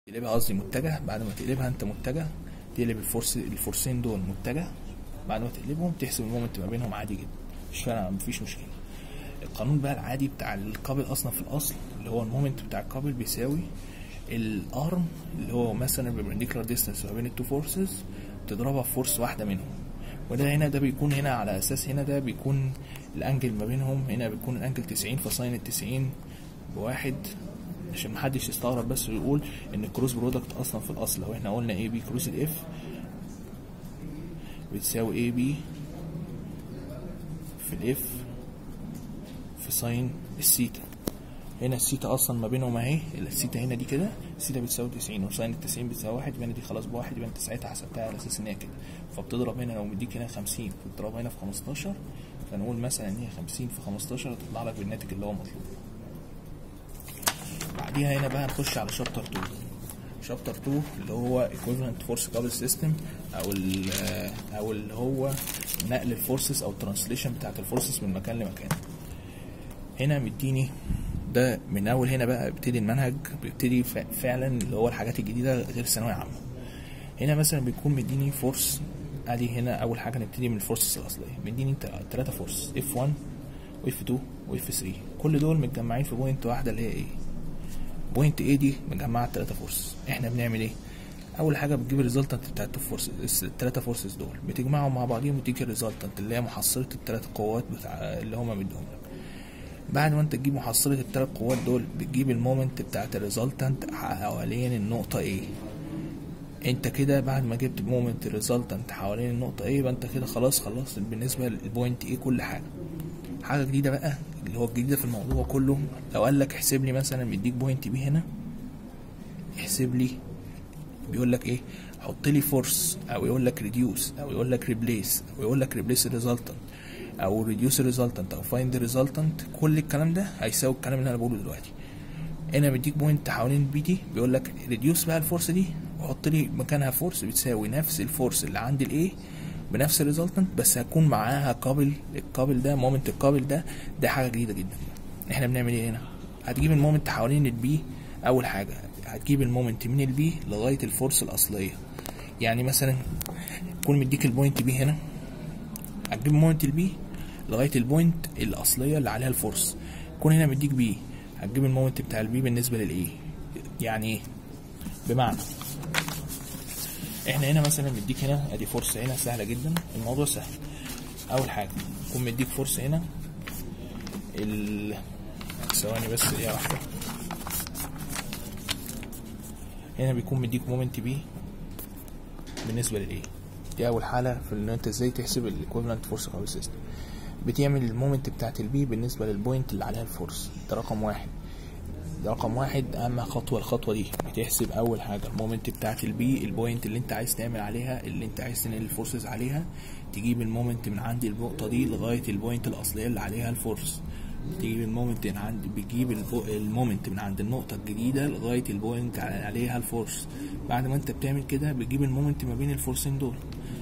تقلبها قصدي متجه بعد ما تقلبها انت متجه تقلب الفرس الفرسين دول متجه بعد ما تقلبهم تحسب المومنت ما بينهم عادي جدا مش فارقه مفيش مشكله القانون بقى العادي بتاع القابل اصلا في الاصل اللي هو المومنت بتاع القابل بيساوي الارم اللي هو مثلا البربنديكولار ديستانس ما بين التو فورسز تضربها في فورس واحده منهم وده هنا ده بيكون هنا على اساس هنا ده بيكون الانجل ما بينهم هنا بيكون الانجل 90 فساين ال 90 بواحد عشان محدش يستغرب بس ويقول ان الكروس برودكت اصلا في الاصل لو احنا قلنا اي بي كروس الاف بتساوي اي بي في الاف في ساين السيتا هنا السيتا اصلا ما بينهم اهي السيتا هنا دي كده السيتا بتساوي 90 وساين ال 90 بتساوي واحد يبقى دي خلاص بواحد يبقى انت ساعتها حسبتها على اساس ان هي كده فبتضرب هنا لو مديك هنا 50 بتضربها هنا في 15 فنقول مثلا ان هي 50 في 15 تطلع لك بالناتج اللي هو مطلوب بعديها هنا بقى نخش على شابتر 2 شابتر 2 اللي هو equivalent force couple system او ال او اللي هو نقل الفورسز او الترانسليشن بتاعت الفورسز من مكان لمكان هنا مديني ده من اول هنا بقى بيبتدي المنهج بيبتدي فعلا اللي هو الحاجات الجديده غير ثانويه عامه هنا مثلا بيكون مديني فورس ادي هنا اول حاجه نبتدي من الفورسز الاصليه مديني ثلاثه فورس اف 1 واف 2 واف 3 كل دول متجمعين في بوينت واحده اللي هي ايه بوينت ايه دي مجمعه الثلاثه فورس احنا بنعمل ايه اول حاجه بتجيب الريزلتنت بتاع التو فورسز الثلاثه فورسز دول بتجمعهم مع بعضيهم وتيجي الريزلتنت اللي هي محصله الثلاث قوات بتاع اللي هما مديهم لك بعد ما انت تجيب محصله الثلاث قوات دول بتجيب المومنت بتاعت الريزلتنت حوالين النقطه ايه انت كده بعد ما جبت مومنت الريزلتنت حوالين النقطه ايه يبقى انت كده خلاص خلصت بالنسبه للبوينت ايه كل حاجه حاجه جديده بقى اللي هو الجديده في الموضوع كله لو قال لك احسب لي مثلا مديك بوينت بي هنا احسب لي بيقول لك ايه حط لي فورس او يقول لك ريديوس او يقول لك ريبليس او يقول لك ريبليس الريزلتنت او ريديوس الريزلتنت او فايند الريزلتنت كل الكلام ده هيساوي الكلام اللي انا بقوله دلوقتي هنا مديك بوينت حوالين بي دي بيقول لك ريديوس بقى الفورس دي وحط لي مكانها فورس بتساوي نفس الفورس اللي عند الايه بنفس الريزلتنت بس هيكون معاها قابل القابل ده مومنت القابل ده ده حاجه جديده جدا احنا بنعمل ايه هنا هتجيب المومنت حوالين البي اول حاجه هتجيب المومنت من البي لغايه الفورس الاصليه يعني مثلا يكون مديك البوينت بي هنا هتجيب مومنت البي لغايه البوينت الاصليه اللي عليها الفورس يكون هنا مديك بي هتجيب المومنت بتاع البي بالنسبه للايه يعني ايه بمعنى احنا هنا مثلا مديك هنا ادي فورس هنا سهله جدا الموضوع سهل اول حاجه يكون مديك فورس هنا ال ثواني بس دقيقه واحده هنا بيكون مديك مومنت بي بالنسبه للايه دي اول حاله في ان انت ازاي تحسب الايكويفالنت فورس كابل سيستم بتعمل المومنت بتاعت البي بالنسبه للبوينت اللي عليها الفورس ده رقم واحد ده رقم واحد اهم خطوه الخطوه دي بتحسب اول حاجه المومنت بتاعت البي البوينت اللي انت عايز تعمل عليها اللي انت عايز تنقل الفورسز عليها تجيب المومنت من عند النقطه دي لغايه البوينت الاصليه اللي عليها الفورس تجيب المومنت من عند بتجيب المومنت من عند النقطه الجديده لغايه البوينت عليها الفورس بعد ما انت بتعمل كده بتجيب المومنت ما بين الفورسين دول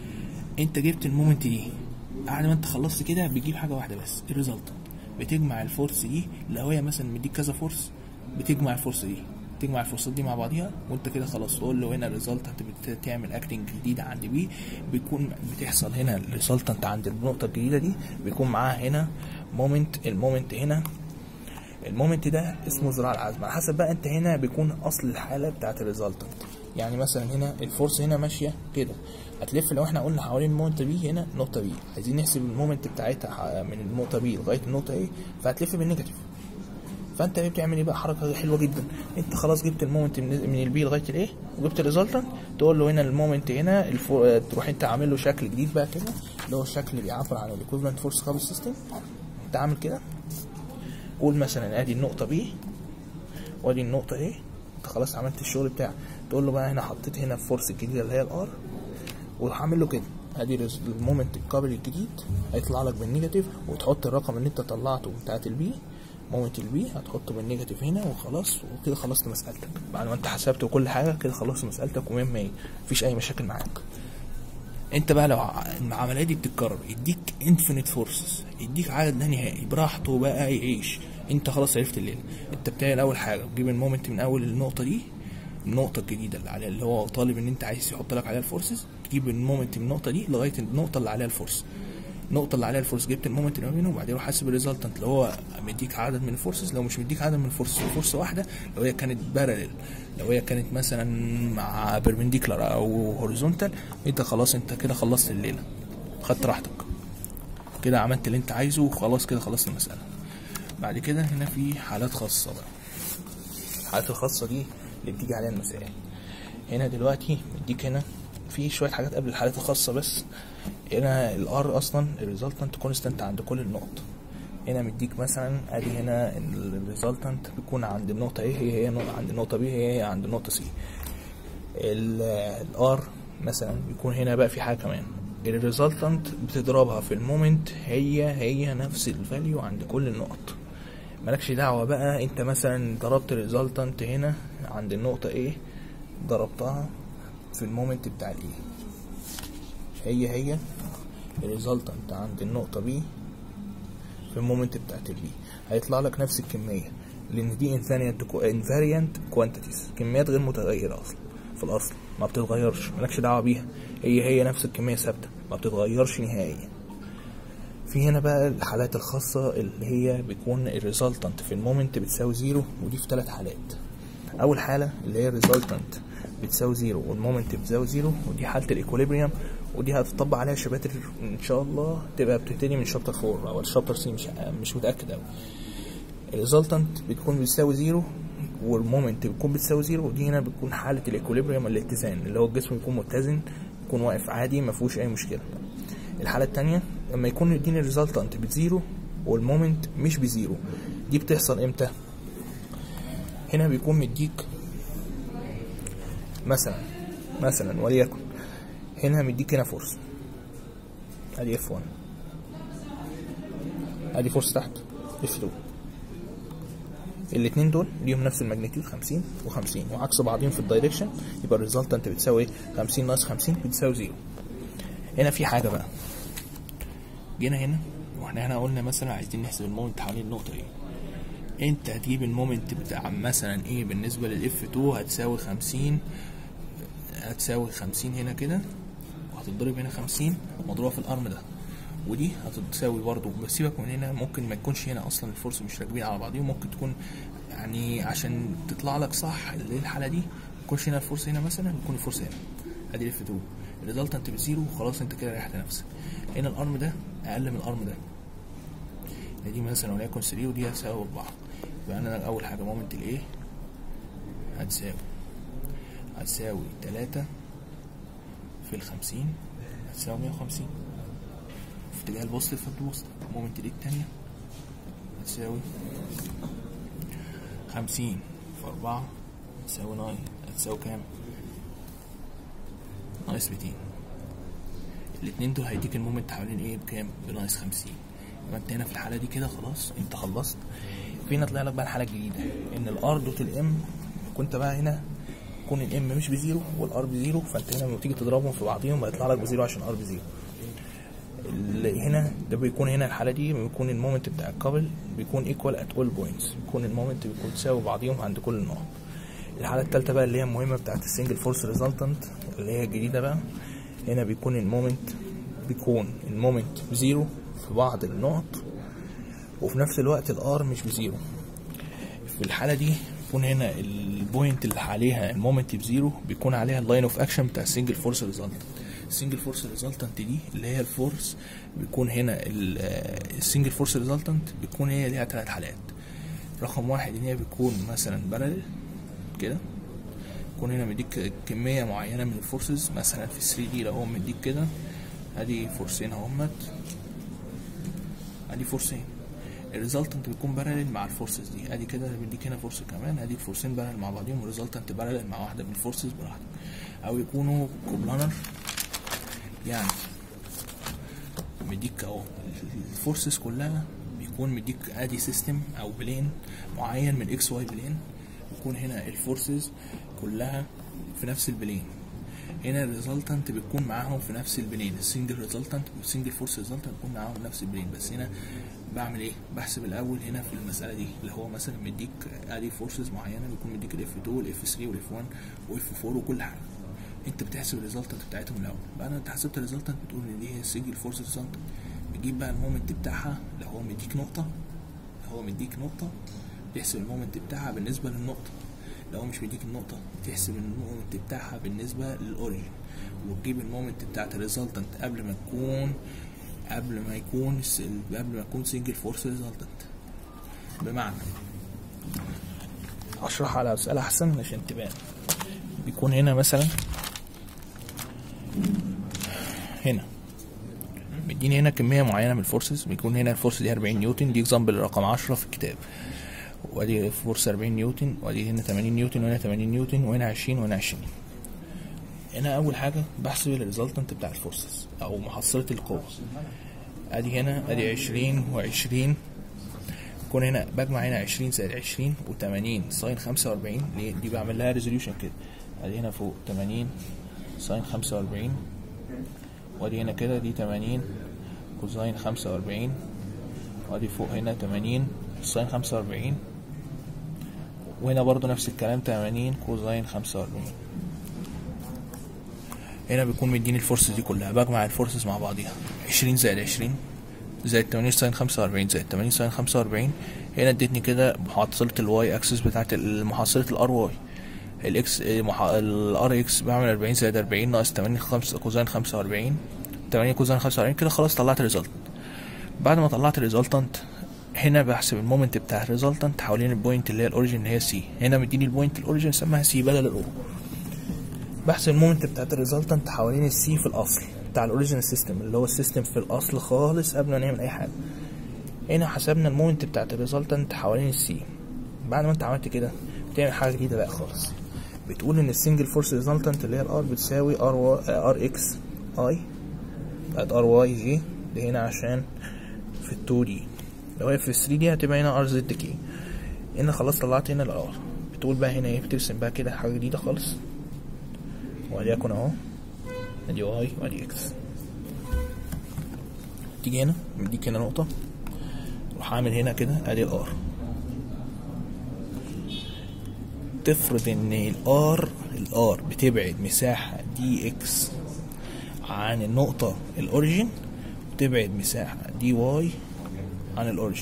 انت جبت المومنت دي بعد ما انت خلصت كده بتجيب حاجه واحده بس الريزلت بتجمع الفورس دي لو هي مثلا مديك كذا فورس بتجمع الفورس دي تجمع الفورسات دي مع بعضيها وانت كده خلاص تقول له هنا الريزلتنت بتعمل اكتنج جديده عند بي بيكون بتحصل هنا الريزلتنت عند النقطه الجديده دي بيكون معاها هنا مومنت المومنت هنا المومنت ده اسمه ذراع العزم على حسب بقى انت هنا بيكون اصل الحاله بتاعت الريزلتنت يعني مثلا هنا الفورس هنا ماشيه كده هتلف لو احنا قلنا حوالين النقطه بي هنا نقطه بي عايزين نحسب المومنت بتاعتها من النقطه بي لغايه النقطه ايه فهتلف بالنيجاتيف فانت ايه بتعمل ايه بقى حركه حلوه جدا انت خلاص جبت المومنت من البي لغايه الايه وجبت الريزلتنت تقول له هنا المومنت هنا الفو... تروح انت عامل له شكل جديد بقى كده اللي هو الشكل اللي بيعبر عن الايكويفالنت فورس كابل سيستم انت عامل كده قول مثلا ادي النقطه بي وادي النقطه ايه انت خلاص عملت الشغل بتاعك تقول له بقى هنا حطيت هنا الفورس الجديده اللي هي الار وهعمل له كده ادي المومنت القابل الجديد هيطلع لك بالنيجاتيف وتحط الرقم اللي انت طلعته بتاعت البي مومنت البي هتحطه بالنيجاتيف هنا وخلاص وكده خلصت مسألتك بعد ما انت حسبت وكل حاجة كده خلصت مسألتك ومية مية مفيش أي مشاكل معاك انت بقى لو العملية دي بتتكرر يديك انفينيت فورسز يديك عدد لا نهائي براحته بقى يعيش انت خلاص عرفت الليل انت بتعمل اول حاجة تجيب المومنت من اول النقطة دي النقطه الجديده اللي عليها اللي هو طالب ان انت عايز يحط لك عليها الفورسز تجيب المومنت من النقطه دي لغايه النقطه اللي عليها الفورس النقطه اللي عليها الفورس جبت المومنت اللي ما بينهم وبعدين روح حاسب الريزلتنت لو هو مديك عدد من الفورسز لو مش مديك عدد من الفورسز فورس واحده لو هي كانت بارلل لو هي كانت مثلا مع بيربنديكولار او هوريزونتال انت خلاص انت كده خلصت الليله خدت راحتك كده عملت اللي انت عايزه وخلاص كده خلصت المساله بعد كده هنا في حالات خاصه بقى الحالات الخاصه دي اللي بتيجي عليها المسائل هنا دلوقتي مديك هنا في شويه حاجات قبل الحالات الخاصه بس هنا الار اصلا الريزلتنت كونستانت عند كل النقط هنا مديك مثلا ادي هنا الريزلتنت بيكون عند النقطه ايه هي هي نقطة عند النقطه بي هي هي عند النقطه سي الار مثلا بيكون هنا بقى في حاجه كمان الريزلتنت بتضربها في المومنت هي هي نفس الفاليو عند كل النقط مالكش دعوه بقى انت مثلا ضربت الريزلتنت هنا عند النقطه ايه ضربتها في المومنت بتاع الايه هي هي الريزلتنت عند النقطة بي في المومنت بتاعت البي هيطلع لك نفس الكمية لأن دي انفاريانت كوانتيتيز كميات غير متغيرة أصلا في الأصل ما بتتغيرش مالكش دعوة بيها هي هي نفس الكمية ثابتة ما بتتغيرش نهائيا في هنا بقى الحالات الخاصة اللي هي بيكون الريزلتنت في المومنت بتساوي زيرو ودي في ثلاث حالات أول حالة اللي هي الريزلتنت بتساوي زيرو والمومنت بتساوي زيرو ودي حالة الإيكوليبريم ودي هتطبق عليها شباتر ان شاء الله تبقى بتبتدي من شابتر 4 او الشابتر سي مش مش متاكد قوي الريزلتنت بتكون بتساوي زيرو والمومنت بتكون بتساوي زيرو ودي هنا بتكون حاله الايكوليبريم الاتزان اللي هو الجسم يكون متزن يكون واقف عادي ما فيهوش اي مشكله الحاله الثانيه لما يكون يديني الريزلتنت بزيرو والمومنت مش بزيرو دي بتحصل امتى هنا بيكون مديك مثلا مثلا وليكن هنا مديك هنا فورس ادي اف 1 ادي فورس تحت اف 2 الاتنين دول ليهم نفس الماجنتيود 50 و50 وعكس بعضهم في الدايركشن يبقى الريزلتنت بتساوي 50 ناقص 50 بتساوي زيرو هنا في حاجه بقى جينا هنا واحنا هنا قلنا مثلا عايزين نحسب المومنت حوالين النقطه ايه انت هتجيب المومنت بتاع مثلا ايه بالنسبه للاف 2 هتساوي 50 هتساوي 50 هنا كده وهتتضرب هنا 50 مضروبه في الارم ده ودي هتساوي برضو بس سيبك من هنا ممكن ما يكونش هنا اصلا الفورس مش راكبين على بعضهم ممكن تكون يعني عشان تطلع لك صح اللي هي الحاله دي ما يكونش هنا الفورس هنا مثلا يكون الفورس هنا ادي الاف 2 الريزلتنت بزيرو وخلاص انت كده ريحت نفسك هنا الارم ده اقل من الارم ده دي مثلا وليكن 3 ودي هتساوي 4 يبقى انا اول حاجه مومنت الايه هتساوي هتساوي 3 في الخمسين هتساوي مية وخمسين في اتجاه البوزيتيف فالبوزيتيف مومنت دي التانية هتساوي خمسين في أربعة هتساوي ناين هتساوي كام؟ ناقص ميتين الاتنين دول هيديك المومنت حوالين ايه بكام؟ بناقص خمسين يبقى انت هنا في الحالة دي كده خلاص انت خلصت فينا طلع لك بقى الحالة الجديدة ان الار دوت الام كنت بقى هنا يكون الام مش بزيرو والار بزيرو فانت هنا لما تيجي تضربهم في بعضهم هيطلع لك بزيرو عشان ار بزيرو اللي هنا ده بيكون هنا الحاله دي بيكون المومنت بتاع الكابل بيكون ايكوال ات اول بوينتس بيكون المومنت بيكون تساوي بعضيهم عند كل النقط الحاله الثالثه بقى اللي هي المهمه بتاعت السنجل فورس ريزلتنت اللي هي الجديده بقى هنا بيكون المومنت بيكون المومنت بزيرو في بعض النقط وفي نفس الوقت الار مش بزيرو في الحاله دي بيكون هنا البوينت اللي عليها المومنت بزيرو بيكون عليها اللاين اوف اكشن بتاع السنجل فورس ريزلتنت السنجل فورس ريزلتنت دي اللي هي الفورس بيكون هنا السنجل فورس ريزلتنت بيكون هي ليها ثلاث حالات رقم واحد ان هي بيكون مثلا بارل كده يكون هنا مديك كمية معينة من الفورسز مثلا في 3 دي لو هو مديك كده ادي فورسين اهمت ادي فورسين الريزلتنت بيكون بارلل مع الفورسز دي ادي كده بيديك هنا فورس كمان ادي الفورسين بارلل مع بعضهم والريزلتنت بارلل مع واحده من الفورسز براحتك او يكونوا كوبلانر يعني مديك اهو الفورسز كلها بيكون مديك ادي سيستم او بلين معين من اكس واي بلين يكون هنا الفورسز كلها في نفس البلين هنا الريزلتنت بتكون معاهم في نفس البلين السنجل ريزلتنت والسنجل فورس ريزلتنت بتكون معاهم في نفس البلين بس هنا بعمل ايه بحسب الاول هنا في المساله دي اللي هو مثلا مديك ادي فورسز معينه بيكون مديك الاف 2 والاف 3 والاف 1 واف 4 وكل حاجه انت بتحسب الريزلتنت بتاعتهم الاول بعد ما انت حسبت الريزلتنت بتقول ان دي هي السنجل فورس ريزلتنت بتجيب بقى المومنت بتاعها اللي هو مديك نقطه اللي هو مديك نقطه تحسب المومنت بتاعها بالنسبه للنقطه لو مش مديك النقطه تحسب المومنت بتاعها بالنسبه للاوريجن وتجيب المومنت بتاعت الريزلتنت قبل ما تكون قبل ما يكون س- قبل ما يكون سنجل فورس ريزلتنت بمعنى اشرح على مسألة احسن عشان تبان بيكون هنا مثلا هنا مديني هنا كمية معينة من الفورسز بيكون هنا الفورس دي 40 نيوتن دي اكزامبل رقم 10 في الكتاب وادي فورس 40 نيوتن وادي هنا 80 نيوتن وهنا 80 نيوتن وهنا 20 وهنا 20 هنا اول حاجه بحسب الريزلتنت بتاع الفورسز او محصله القوه ادي هنا ادي 20 و20 يكون هنا بجمع هنا 20 زائد 20 و80 ساين 45 ليه دي بعمل لها ريزوليوشن كده ادي هنا فوق 80 ساين 45 وادي هنا كده دي 80 كوزاين 45 وادي فوق هنا 80 ساين 45 وهنا برضو نفس الكلام 80 كوزاين 45 هنا بيكون مديني الفورسز دي كلها بجمع الفورسز مع بعضيها 20 زائد 20 زائد 80 ساين 45 زائد 80 ساين 45 هنا ادتني كده محصلة الواي اكسس بتاعت محصلة الار واي الاكس الار اكس بعمل 40 زائد 40 ناقص 8 5 كوزين 45 8 كوزين 45 كده خلاص طلعت الريزلت بعد ما طلعت الريزلتنت هنا بحسب المومنت بتاع الريزلتنت حوالين البوينت اللي هي الاوريجن اللي هي سي هنا مديني البوينت الاوريجن سماها سي بدل الاو بحسب المومنت بتاعت الريزلتنت حوالين السي في الاصل بتاع الاوريجينال سيستم اللي هو السيستم في الاصل خالص قبل ما نعمل اي حاجه هنا حسبنا المومنت بتاعت الريزلتنت حوالين السي بعد ما انت عملت كده بتعمل حاجه جديده بقى خالص بتقول ان السنجل فورس ريزلتنت اللي هي الار بتساوي ار ار اكس اي بقت ار واي جي دي هنا عشان في ال 2 دي لو هي في ال 3 دي هتبقى هنا ار زد كي هنا خلاص طلعت هنا الار بتقول بقى هنا ايه بترسم بقى كده حاجه جديده خالص وليكن اهو ادي واي وادي اكس تيجي هنا مديك هنا نقطة روح عامل هنا كده ادي الار تفرض ان الار الار بتبعد مساحة دي اكس عن النقطة الاوريجين وتبعد مساحة دي واي عن الاوريجين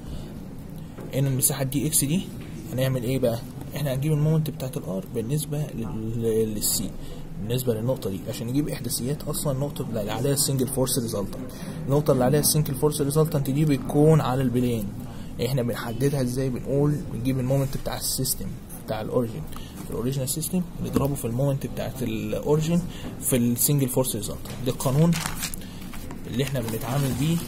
هنا المساحة دي اكس دي هنعمل ايه بقى احنا هنجيب المومنت بتاعت الار بالنسبة لل- للسي بالنسبة للنقطة دي عشان نجيب احداثيات اصلا النقطة اللي عليها السنجل فورس ريزلتنت النقطة اللي عليها السنجل فورس ريزلتنت دي بتكون على البلين احنا بنحددها ازاي بنقول بنجيب المومنت بتاع السيستم بتاع الاوريجين في الاوريجينال سيستم نضربه في المومنت بتاعت الاوريجين في السنجل فورس ريزلتنت ده القانون اللي احنا بنتعامل بيه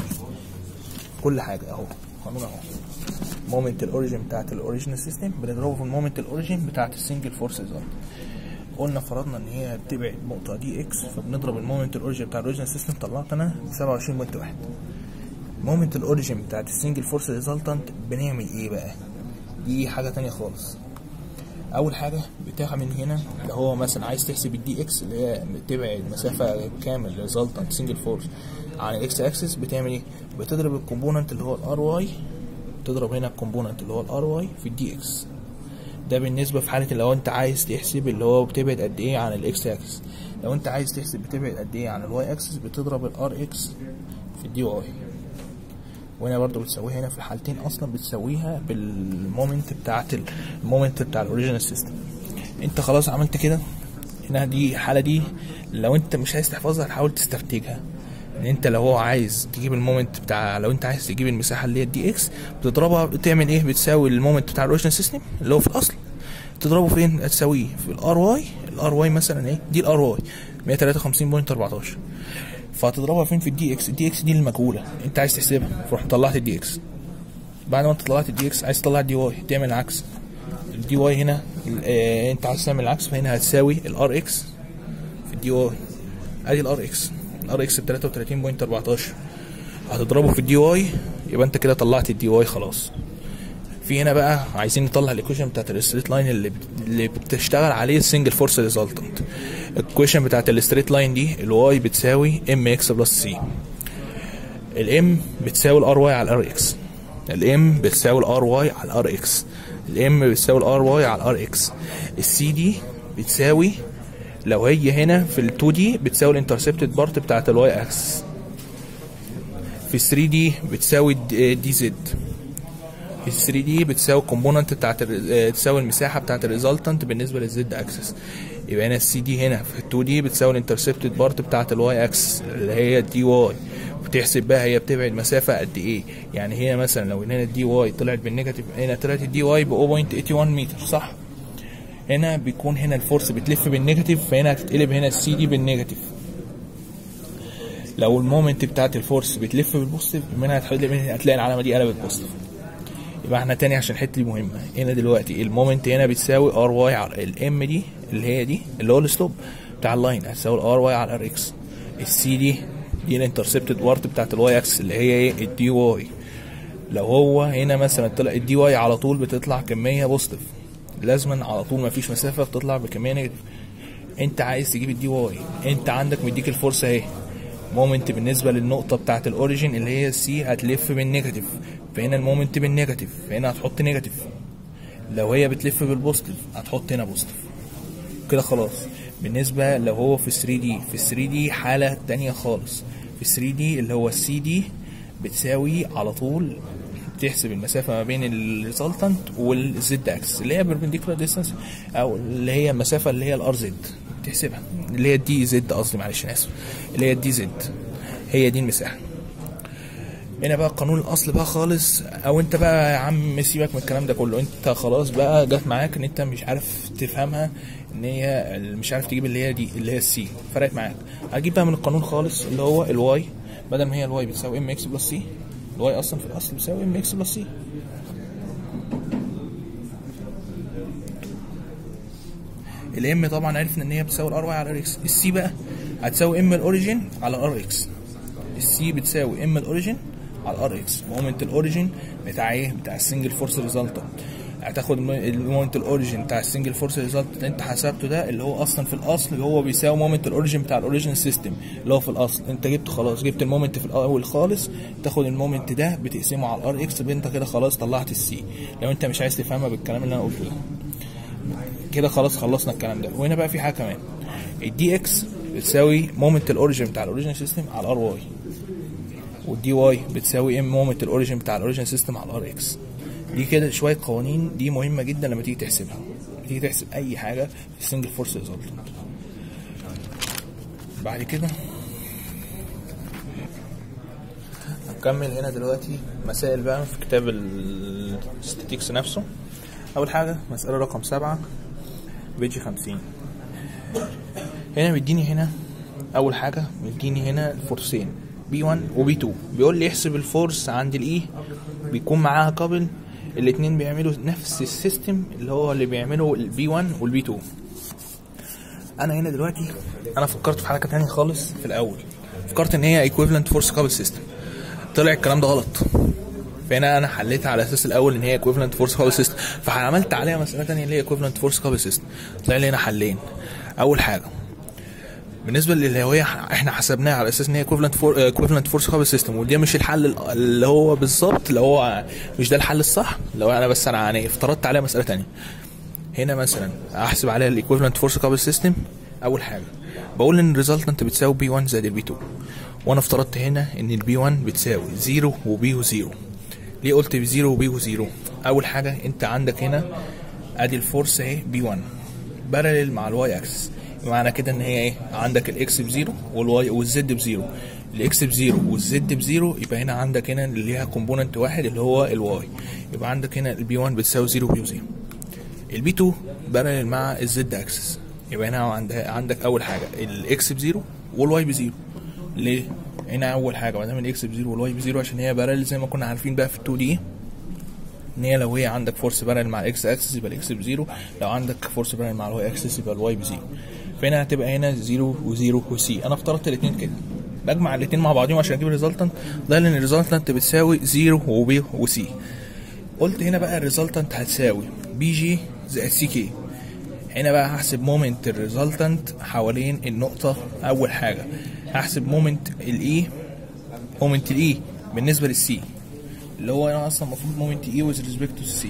كل حاجة اهو قانون اهو مومنت الاوريجين بتاعت الاوريجينال سيستم بنضربه في المومنت الاوريجين بتاعت السنجل فورس ريزلت قلنا فرضنا ان هي بتبعد نقطة دي اكس فبنضرب المومنت الاوريجين بتاع الاوريجينال سيستم طلعت انا 27.1 مومنت الاوريجين بتاعت السنجل فورس ريزلتنت بنعمل ايه بقى دي حاجة تانية خالص اول حاجة بتاخد من هنا اللي هو مثلا عايز تحسب الدي اكس اللي هي بتبعد مسافة كامل ريزلتنت سنجل فورس عن الاكس اكسس بتعمل ايه بتضرب الكومبوننت اللي هو الار واي تضرب هنا الكومبوننت اللي هو الار واي في الدي اكس ده بالنسبه في حاله لو انت عايز تحسب اللي هو بتبعد قد ايه عن الاكس اكسس لو انت عايز تحسب بتبعد قد ايه عن الواي اكسس بتضرب الار اكس في الدي واي وهنا برضو بتسويها هنا في الحالتين اصلا بتسويها بالمومنت بتاعت المومنت بتاع الاوريجينال سيستم انت خلاص عملت كده هنا دي الحاله دي لو انت مش عايز تحفظها حاول تستنتجها ان انت لو هو عايز تجيب المومنت بتاع لو انت عايز تجيب المساحه اللي هي الدي اكس بتضربها بتعمل ايه بتساوي المومنت بتاع الاوريجينال سيستم اللي هو في الاصل تضربه فين هتساويه في الار واي الار واي مثلا ايه دي الار واي 153.14 فهتضربها فين في الدي اكس الدي اكس دي المجهوله انت عايز تحسبها فروح طلعت الدي اكس بعد ما انت طلعت الدي اكس عايز تطلع الدي واي تعمل العكس الدي واي هنا اه انت عايز تعمل العكس فهنا هتساوي الار اكس في الدي واي ادي الار اكس الار اكس ب 33.14 هتضربه في الدي واي يبقى انت كده طلعت الدي واي خلاص في هنا بقى عايزين نطلع الايكويشن بتاعت الستريت لاين اللي اللي بتشتغل عليه السنجل فورس ريزلتنت الايكويشن بتاعت الستريت لاين دي الواي بتساوي ام اكس بلس سي الام بتساوي الار واي على الار اكس الام بتساوي الار واي على الار اكس الام بتساوي الار واي على الار اكس السي دي بتساوي لو هي هنا في ال 2 دي بتساوي الانترسبتد بارت بتاعت الواي اكس في 3 دي بتساوي دي زد في 3 دي بتساوي الكومبوننت بتاعت ال- تساوي المساحه بتاعت الريزلتنت بالنسبه للزد اكسس يبقى هنا السي دي هنا في ال 2 دي بتساوي الانترسبتد بارت بتاعت الواي اكس اللي هي الدي واي بتحسب بقى هي بتبعد مسافه قد ايه يعني هنا مثلا لو هنا الدي واي طلعت بالنيجاتيف هنا طلعت الدي واي ب 0.81 متر صح هنا بيكون هنا الفورس بتلف بالنيجاتيف فهنا هتتقلب هنا السي دي بالنيجاتيف لو المومنت بتاعت الفورس بتلف بالبوزيتيف من هنا هتقلب هنا هتلاقي العلامه دي قلبت بوزيتيف يبقى احنا تاني عشان الحته دي مهمه هنا دلوقتي المومنت هنا بتساوي ار واي على الام دي اللي هي دي اللي هو السلوب بتاع اللاين هتساوي الار واي على الار اكس السي دي دي الانترسبتد بارت بتاعت الواي اكس اللي هي ايه الدي واي لو هو هنا مثلا طلع الدي واي على طول بتطلع كميه بوزيتيف لازما على طول ما فيش مسافه بتطلع بكميه نيجاتيف انت عايز تجيب الدي واي انت عندك مديك الفرصه اهي مومنت بالنسبه للنقطه بتاعه الاوريجين اللي هي السي هتلف بالنيجاتيف فهنا المومنت بالنيجاتيف فهنا هتحط نيجاتيف لو هي بتلف بالبوزيتيف هتحط هنا بوزيتيف كده خلاص بالنسبه لو هو في 3 دي في 3 دي حاله تانية خالص في 3 دي اللي هو السي دي بتساوي على طول تحسب المسافه ما بين الريزلتنت والزد اكس اللي هي بيربنديكولار ديستانس او اللي هي المسافه اللي هي الار زد تحسبها اللي هي الدي زد قصدي معلش انا اسف اللي هي الدي زد هي دي المساحه هنا بقى قانون الاصل بقى خالص او انت بقى يا عم سيبك من الكلام ده كله انت خلاص بقى جت معاك ان انت مش عارف تفهمها ان هي مش عارف تجيب اللي هي دي اللي هي السي فرقت معاك هتجيب بقى من القانون خالص اللي هو الواي بدل ما هي الواي بتساوي ام اكس بلس سي الواي اصلا في الاصل بتساوي ام اكس بلس سي الام طبعا عرفنا ان هي بتساوي الار واي على الار اكس السي بقى هتساوي ام الاوريجين على الار اكس السي بتساوي ام الاوريجين على الار اكس مومنت الاوريجين بتاع ايه بتاع السنجل فورس ريزلتنت هتاخد الم- المومنت الاوريجين بتاع السنجل فورس ريزلت اللي انت حسبته ده اللي هو اصلا في الاصل اللي هو بيساوي مومنت الاوريجين بتاع الاوريجين سيستم اللي هو في الاصل انت جبته خلاص جبت المومنت في الاول خالص تاخد المومنت ده بتقسمه على الار اكس انت كده خلاص طلعت السي لو انت مش عايز تفهمها بالكلام اللي انا قلته ده كده خلاص خلصنا الكلام ده وهنا بقى في حاجه كمان الدي اكس بتساوي مومنت الاوريجين بتاع الاوريجين سيستم على الار واي والدي واي بتساوي ام مومنت الاوريجين بتاع الاوريجين سيستم على الار اكس دي كده شويه قوانين دي مهمه جدا لما تيجي تحسبها تيجي تحسب اي حاجه في السنجل فورس ريزلتنت بعد كده هنكمل هنا دلوقتي مسائل بقى في كتاب الستاتيكس نفسه اول حاجه مساله رقم سبعة بيجي خمسين هنا بيديني هنا اول حاجه بيديني هنا الفورسين بي 1 وبي 2 بيقول لي احسب الفورس عند الاي بيكون معاها كابل الاتنين بيعملوا نفس السيستم اللي هو اللي بيعمله البي 1 والبي 2 انا هنا دلوقتي انا فكرت في حاجه تانية خالص في الاول فكرت ان هي ايكويفالنت فورس كابل سيستم طلع الكلام ده غلط فهنا انا حليتها على اساس الاول ان هي ايكويفالنت فورس كابل سيستم فعملت عليها مساله تانية اللي هي ايكويفالنت فورس كابل سيستم طلع لي هنا حلين اول حاجه بالنسبه للي هي احنا حسبناها على اساس ان هي ايكويفالنت فور ايكويفالنت فورس كابل سيستم ودي مش الحل ال- اللي هو بالظبط اللي هو مش ده الحل الصح لو انا بس انا يعني افترضت عليها مساله تانية هنا مثلا احسب عليها الايكويفالنت فورس كابل سيستم اول حاجه بقول ان الريزلتنت بتساوي بي 1 زائد البي 2 وانا افترضت هنا ان البي 1 بتساوي 0 وبي 0 ليه قلت بزيرو وبي 0 اول حاجه انت عندك هنا ادي الفورس اهي بي 1 بارلل مع الواي اكسس معنى كده ان هي ايه عندك الاكس بزيرو والواي والزد بزيرو الاكس بزيرو والزد بزيرو يبقى هنا عندك هنا اللي ليها كومبوننت واحد اللي هو الواي يبقى عندك هنا البي 1 بتساوي 0 وبي 0 البي 2 بارلل مع الزد اكسس يبقى هنا عندها عندك اول حاجه الاكس بزيرو والواي بزيرو ليه؟ هنا اول حاجه ما دام الاكس بزيرو والواي بزيرو عشان هي بارلل زي ما كنا عارفين بقى في ال 2 دي ان هي لو هي عندك فورس بارل مع الاكس اكسس يبقى الاكس بزيرو لو عندك فورس بارل مع الواي اكسس يبقى الواي بزيرو فهنا هتبقى هنا زيرو وزيرو وسي انا افترضت الاثنين كده بجمع الاثنين مع بعضهم عشان اجيب الريزلتنت ده لان الريزلتنت بتساوي زيرو وبي وسي قلت هنا بقى الريزلتنت هتساوي بي جي زائد سي كي هنا بقى هحسب مومنت الريزلتنت حوالين النقطة أول حاجة هحسب مومنت الإي مومنت الاي بالنسبه للسي اللي هو انا اصلا المفروض مومنت اي ويز ريسبكت تو السي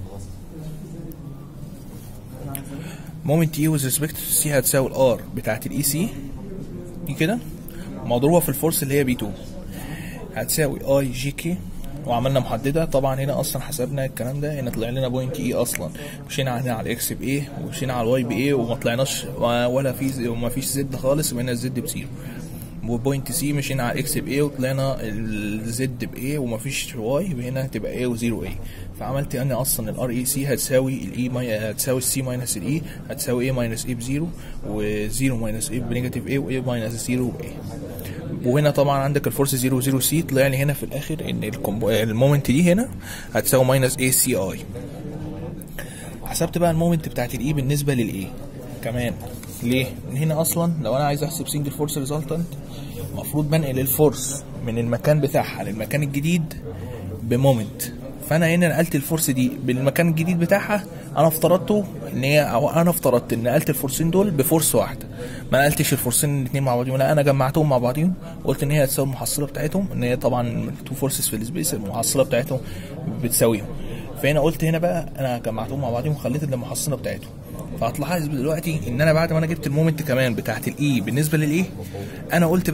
مومنت اي ويز ريسبكت تو السي هتساوي الار بتاعت الاي سي دي كده مضروبه في الفورس اللي هي بي 2 هتساوي اي جي كي وعملنا محدده طبعا هنا اصلا حسبنا الكلام ده هنا طلع لنا بوينت اي اصلا مشينا هنا على الاكس بايه ومشينا على الواي بايه وما طلعناش ولا في وما فيش زد خالص يبقى هنا الزد بزيرو وبوينت سي مشينا على اكس بايه وطلعنا الزد بايه ومفيش واي يبقى هنا هتبقى ايه وزيرو ايه فعملت انا اصلا الار اي سي هتساوي الاي ماي هتساوي السي ماينس الاي هتساوي ايه ماينس ايه بزيرو وزيرو ماينس ايه بنيجاتيف ايه وايه ماينس زيرو ايه وهنا طبعا عندك الفورس 0 0 سي طلع لي هنا في الاخر ان الكومبو- المومنت دي هنا هتساوي ماينس اي سي اي حسبت بقى المومنت بتاعت الاي بالنسبه للاي كمان ليه؟ من هنا اصلا لو انا عايز احسب سنجل فورس ريزلتنت المفروض بنقل الفورس من المكان بتاعها للمكان الجديد بمومنت فانا هنا نقلت الفورس دي بالمكان الجديد بتاعها انا افترضته ان هي او انا افترضت ان نقلت الفورسين دول بفورس واحده ما نقلتش الفورسين الاثنين مع بعضهم لا انا جمعتهم مع بعضهم وقلت ان هي هتساوي المحصله بتاعتهم ان هي طبعا تو فورسز في السبيس المحصله بتاعتهم بتساويهم فهنا قلت هنا بقى انا جمعتهم مع بعضهم وخليت المحصله بتاعتهم فهتلاحظ دلوقتي ان انا بعد ما انا جبت المومنت كمان بتاعت الاي بالنسبه للايه انا قلت